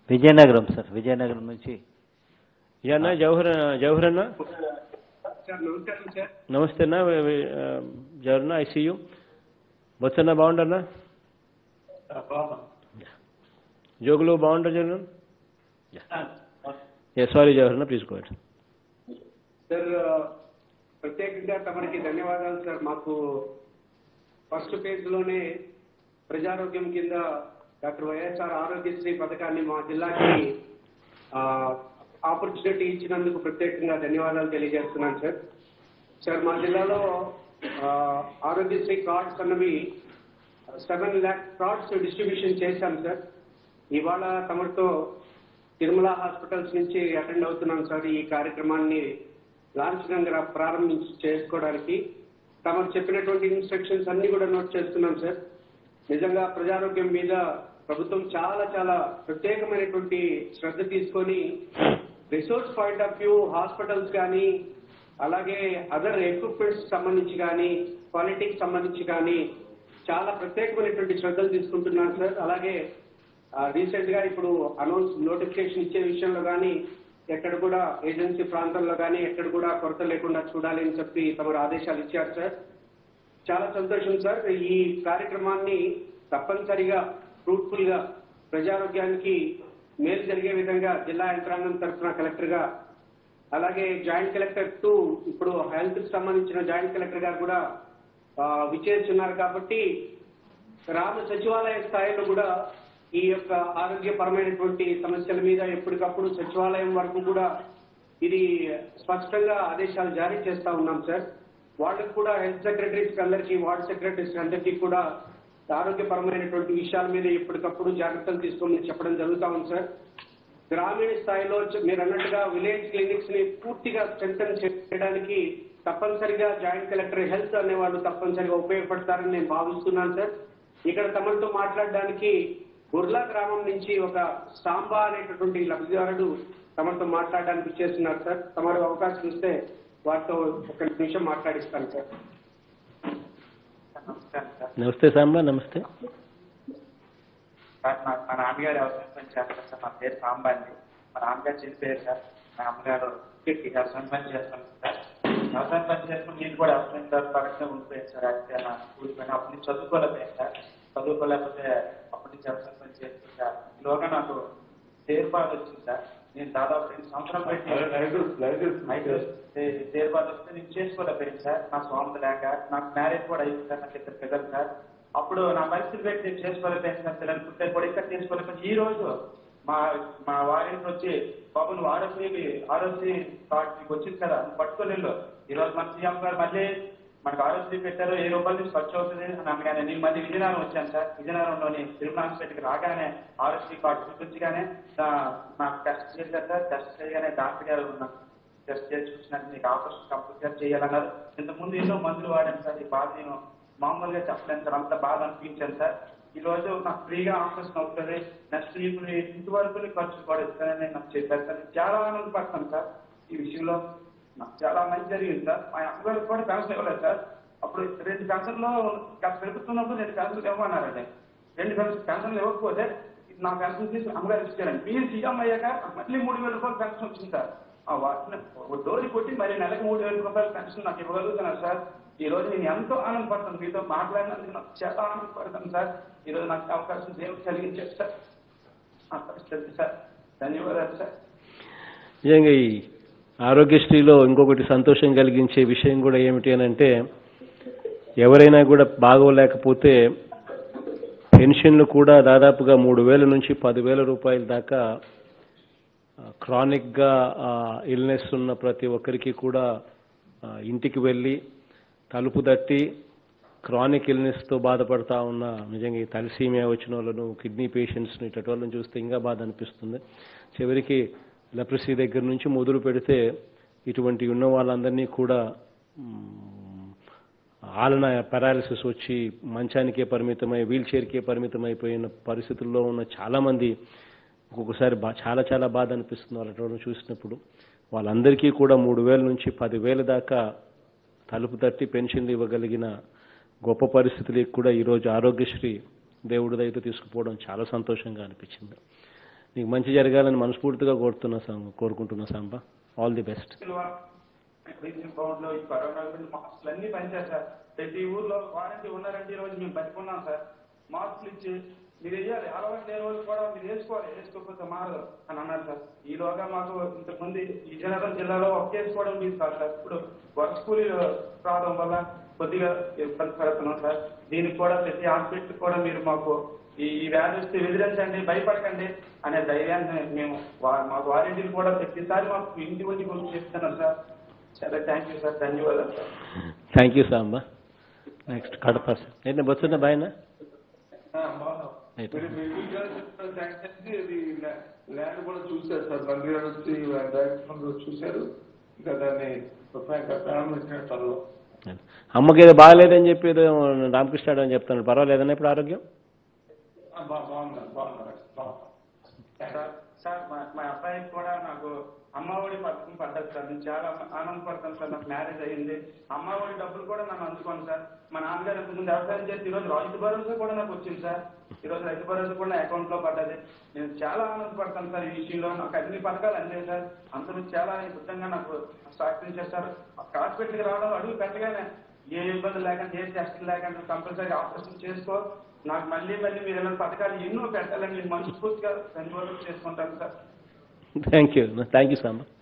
Vizianagaram sir Vizianagaram నుంచి yeah అన్న జవహర్ జవహర్ అన్న సార్ నమస్కారం సార్ నమస్తే అన్న వి- వి- ఆ, జవహర్ అన్న ఐ సీ యూ బొత్సన్న బాగుండన్నా జోగులు బాగుంటారు జగన్ యా సారీ జవహర్ అన్న ప్లీజ్ గోడ్ సార్ ప్రత్యేకంగా తమరికి ధన్యవాదాలు సార్ మాకు ఫస్ట్ ఫేజ్ లోనే ప్రజారోగ్యం కింద డాక్టర్ వైఎస్ఆర్ ఆరోగ్యశ్రీ పథకాన్ని మా జిల్లాకి ఆపర్చునిటీ ఇచ్చినందుకు ప్రత్యేకంగా ధన్యవాదాలు తెలియజేస్తున్నాను సార్ సార్ మా జిల్లాలో ఆ, ఆరోగ్యశ్రీ కార్డ్స్ అన్నవి సెవెన్ ల్యాక్ కార్డ్స్ డిస్ట్రిబ్యూషన్ చేశాం సార్ ఇవాళ తమరితో తిరుమల హాస్పిటల్స్ నుంచి అటెండ్ అవుతున్నాం సార్ ఈ కార్యక్రమాన్ని లాంఛనంగా ప్రారంభించి చేసుకోవడానికి తమరు చెప్పినటువంటి ఇన్స్ట్రక్షన్స్ అన్ని కూడా నోట్ చేస్తున్నాం సార్ నిజంగా ప్రజారోగ్యం మీద ప్రభుత్వం చాలా చాలా ప్రత్యేకమైనటువంటి శ్రద్ధ తీసుకొని resource point of view hospitals కానీ అలాగే అదర్ ఎక్విప్మెంట్స్ సంబంధించి కానీ క్వాలిటీకి సంబంధించి కానీ చాలా ప్రత్యేకమైనటువంటి శ్రద్ధలు తీసుకుంటున్నారు సార్ అలాగే రీసెంట్ గా ఇప్పుడు అనౌన్స్ నోటిఫికేషన్ ఇచ్చే విషయంలో కానీ ఎక్కడ కూడా ఏజెన్సీ ప్రాంతంలో కానీ ఎక్కడ కూడా కొరత లేకుండా చూడాలి అని చెప్పి తమరు ఆదేశాలు ఇచ్చారు సార్ చాలా సంతోషం సార్ ఈ కార్యక్రమాన్ని తప్పనిసరిగా ఫ్రూట్ఫుల్ గా ప్రజారోగ్యానికి మేలు జరిగే విధంగా జిల్లా యంత్రాంగం తరఫున కలెక్టర్ గా అలాగే జాయింట్ కలెక్టర్ టూ ఇప్పుడు హెల్త్ కి సంబంధించిన జాయింట్ కలెక్టర్ గారు కూడా ఆ, విచ్చేస్తున్నారు కాబట్టి గ్రామ సచివాలయ స్థాయిలో కూడా ఈ యొక్క ఆరోగ్యపరమైనటువంటి సమస్యల మీద ఎప్పటికప్పుడు సచివాలయం వరకు కూడా ఇది స్పష్టంగా ఆదేశాలు జారీ చేస్తా ఉన్నాం సార్ వాళ్ళకు కూడా హెల్త్ సెక్రటరీస్ అందరికీ వార్డ్ సెక్రటరీస్ అందరికీ కూడా ఆరోగ్యపరమైనటువంటి విషయాల మీద ఎప్పటికప్పుడు జాగ్రత్తలు తీసుకోమని చెప్పడం జరుగుతా ఉంది సార్ గ్రామీణ స్థాయిలో చ- మీరు అన్నట్టుగా విలేజ్ క్లినిక్స్ ని పూర్తిగా స్ట్రెంథన్ చేయడానికి తప్పనిసరిగా జాయింట్ కలెక్టర్ హెల్త్ అనే వాళ్ళు తప్పనిసరిగా ఉపయోగపడతారని నేను భావిస్తున్నాను సార్ ఇక్కడ తమతో మాట్లాడడానికి గుర్లా గ్రామం నుంచి ఒక సాంబా అనేటటువంటి లబ్ధిదారుడు తమతో మాట్లాడడానికి ఇచ్చేస్తున్నారు సార్ తమరు అవకాశం ఇస్తే వారితో ఒక నిమిషం మాట్లాడిస్తాను సార్ నమస్కారం సార్ నమస్తే సాంబా నమస్తే సార్ మా మా నాన్నగారు వ్యవసాయం పని చేస్తారు సార్ నా పేరు సాంబా అండి మా నాన్నగారు చనిపోయారు సార్ మా అమ్మగారు ఇక్కడికి వ్యవసాయం పని చేస్తాను సార్ వ్యవసాయం పని చేసుకుని నేను కూడా వ్యవసాయం సార్ పరంగా ఉండిపోయాను సార్ అయితే నా స్కూల్ పైన అప్పటి నుంచి చదువుకోలేకపోయాను సార్ చదువుకోలేకపోతే అప్పటి నుంచి వ్యవసాయం పని చేస్తాను సార్ ఈలోగా నాకు తేరుబాటు వచ్చింది సార్ నేను దాదాపు రెండు సంవత్సరాలు పెట్టి అయితే తేరుబాటు వస్తే నేను చేసుకోలేకపోయాను సార్ నా స్వామి లేక నాకు మ్యారేజ్ కూడా అయింది సార్ నాకు ఇద్దరు పిల్లలు సార్ అప్పుడు నా పరిస్థితి పెట్టి నేను చేసుకోలేకపోయాను సార్ పిల్లలు పుట్టే కూడా ఇక్కడ చేసుకోలేకపోయాను ఈ రోజు మా మా వారింటి వచ్చి బాబు నువ్వు ఆరోగ్య ఆరోగ్య కార్డు నీకు వచ్చింది కదా నువ్వు పట్టుకొని వెళ్ళు ఈ రోజు మన సీఎం గారు మళ్ళీ మనకు ఆరోగ్య పెట్టారు ఏ రూపాయలు నుంచి ఖర్చు అవుతుంది అని అనగానే నేను మళ్ళీ విజయనగరం వచ్చాను సార్ విజయనగరంలోని తిరుమల హాస్పిటల్కి రాగానే ఆరోగ్య కార్డు చూపించగానే నా- నాకు టెస్ట్ చేశారు సార్ టెస్ట్ చేయగానే డాక్టర్ గారు నాకు టెస్ట్ చేసి చూసినట్టు నీకు ఆపరేషన్ కంపల్సరీ చేయాలన్నారు ఇంతకుముందు ఎన్నో మందులు వాడాను సార్ ఈ బాధ నేను మామూలుగా చెప్పలేను సార్ అంత బాధ అనిపించాను సార్ ఈ రోజు నాకు ఫ్రీగా ఆపరేషన్ అవుతుంది నెక్స్ట్ ఇప్పుడు ఇంతవరకు ఖర్చు కూడా ఇస్తానని నాకు చెప్పారు సార్ నేను చాలా ఆనందపడతాను సార్ ఈ విషయంలో నాకు చాలా మంచి జరిగింది సార్ మా అమ్మగారికి కూడా పెన్షన్ ఇవ్వలేదు సార్ అప్పుడు రెండు పెన్షన్లో కాస్త పెరుగుతున్నప్పుడు రెండు పెన్షన్లు ఇవ్వమన్నారండి రెండు పెన్షన్ పెన్షన్లు ఇవ్వకపోతే నా పెన్షన్ తీసి అమ్మగారు ఇచ్చారండి మీరు సీఎం అయ్యాక మళ్ళీ మూడు వేల రూపాయలు పెన్షన్ వచ్చింది సార్ ఆ వాటిని ఒక డోరీ కొట్టి మరి నెలకు మూడు వేల రూపాయల పెన్షన్ నాకు ఇవ్వగలుగుతున్నాను సార్ ఈ రోజు నేను ఎంతో ఆనందపడతాను మీతో మాట్లాడినందుకు నాకు చాలా ఆనందపడతాను సార్ ఈ రోజు నాకు అవకాశం దేవుడు కలిగించారు సార్ ఆ పరిస్థితి సార్ ధన్యవాదాలు సార్ నిజంగా ఈ ఆరోగ్యశ్రీలో ఇంకొకటి సంతోషం కలిగించే విషయం కూడా ఏమిటి అని అంటే ఎవరైనా కూడా బాగోలేకపోతే పెన్షన్లు కూడా దాదాపుగా మూడు వేల నుంచి పదివేల రూపాయల దాకా క్రానిక్గా ఇల్నెస్ ఉన్న ప్రతి ఒక్కరికి కూడా ఆ, ఇంటికి వెళ్ళి తలుపు తట్టి క్రానిక్ ఇల్నెస్తో బాధపడతా ఉన్న నిజంగా ఈ తలసీమియా వచ్చిన వాళ్ళను కిడ్నీ పేషెంట్స్ని ఇటువంటి వాళ్ళని చూస్తే ఇంకా బాధ అనిపిస్తుంది చివరికి లెప్రసీ దగ్గర నుంచి మొదలు పెడితే ఇటువంటి ఉన్న వాళ్ళందరినీ కూడా మ్, ఆలన పెరాలిసిస్ వచ్చి మంచానికే పరిమితమై వీల్ చైర్కే పరిమితమైపోయిన పరిస్థితుల్లో ఉన్న చాలామంది ఒక్కొక్కసారి బా చాలా చాలా బాధ అనిపిస్తుంది వాళ్ళని చూసినప్పుడు వాళ్ళందరికీ కూడా మూడు వేల నుంచి పదివేల దాకా తలుపు తట్టి పెన్షన్లు ఇవ్వగలిగిన గొప్ప పరిస్థితులకు కూడా ఈరోజు ఆరోగ్యశ్రీ దేవుడి దయతో తీసుకుపోవడం చాలా సంతోషంగా అనిపించింది నీకు మంచి జరగాలని మనస్ఫూర్తిగా కోరుతున్నా సాంబ కోరుకుంటున్నా Samba all the best bound లో ఈ కరోనా గురించి మాస్కులు అన్ని పంచారు సార్ ప్రతి ఊర్లో వారంటీ ఉన్నారంటే ఈ రోజు మేము బతుకున్నాం సార్ మాస్కులు ఇచ్చి మీరు వేయాలి అలవాటు లేని వాళ్ళు కూడా మీరు వేసుకోవాలి వేసుకోకపోతే మారదు అని అన్నారు సార్ ఈలోగా మాకు ఇంతకుముందు విజయనగరం జిల్లాలో ఒక వేసుకోవడం మీరు కాదు సార్ ఇప్పుడు వర్క్ కూలీలు రావడం వల్ల కొద్దిగా ఇబ్బంది పడుతున్నాం సార్ దీనికి కూడా ప్రతి హాస్పిటల్ కూడా మీరు మాకు ఈ ఈ వ్యాధి వస్తే ఎదిరించండి భయపడకండి అనే ధైర్యాన్ని మేము వా- మాకు వారంటీలు కూడా ప్రతిసారి మాకు ఇంటి వచ్చి గురించి చెప్తున్నాం సార్ చాలా థ్యాంక్ యూ సార్ ధన్యవాదాలు sir thank you Samba next Kadapa ఏంటి బస్సున్న బాయ్నా మీరు మీరు గారు చెప్పిన శాంక్షన్ అది ల్యాండ్ కూడా చూశారు సార్ మంత్రి గారు వచ్చి డైరెక్టర్ గారు చూశారు ఇంకా దాన్ని ప్రారంభించిన త్వరలో అమ్మకి ఏదో బాగాలేదని చెప్పి ఏదో రామకృష్ణ అని చెప్తాను పర్వాలేదన్నా ఇప్పుడు ఆరోగ్యం ఆ, బా- బాగున్నారు బాగున్నారు బాగున్నారు సార్ సార్ మా మా అబ్బాయికి కూడా నాకు అమ్మఒడి పథకం పడ్డది సార్ నేను చాలా ఆనందపడతాను సార్ నాకు మ్యారేజ్ అయ్యింది అమ్మఒడి డబ్బులు కూడా నన్ను అందుకోండి సార్ మా నాన్నగారు ఇంతకుముందు వ్యవసాయం చేసి ఈరోజు రైతు భరోసా కూడా నాకు వచ్చింది సార్ ఈరోజు రైతు భరోసా కూడా నా అకౌంట్ లో పడ్డది నేను చాలా ఆనందపడతాను సార్ ఈ విషయంలో నాకు అన్ని పథకాలు అందాయి సార్ అందరూ చాలా సిద్ధంగా నాకు సహకరించారు సార్ హాస్పిటల్కి రావడం అడుగు పెట్టగానే ఏ ఇబ్బంది లేకుండా ఏ టెస్ట్ లేకుండా కంపల్సరీ ఆపరేషన్ చేసుకో నాకు మళ్ళీ మళ్ళీ మీరు ఇలాంటి పథకాలు ఎన్నో పెట్టాలని నేను మనస్ఫూర్తిగా ధన్యవాదాలు చేసుకుంటాను sir thank you thank you Samba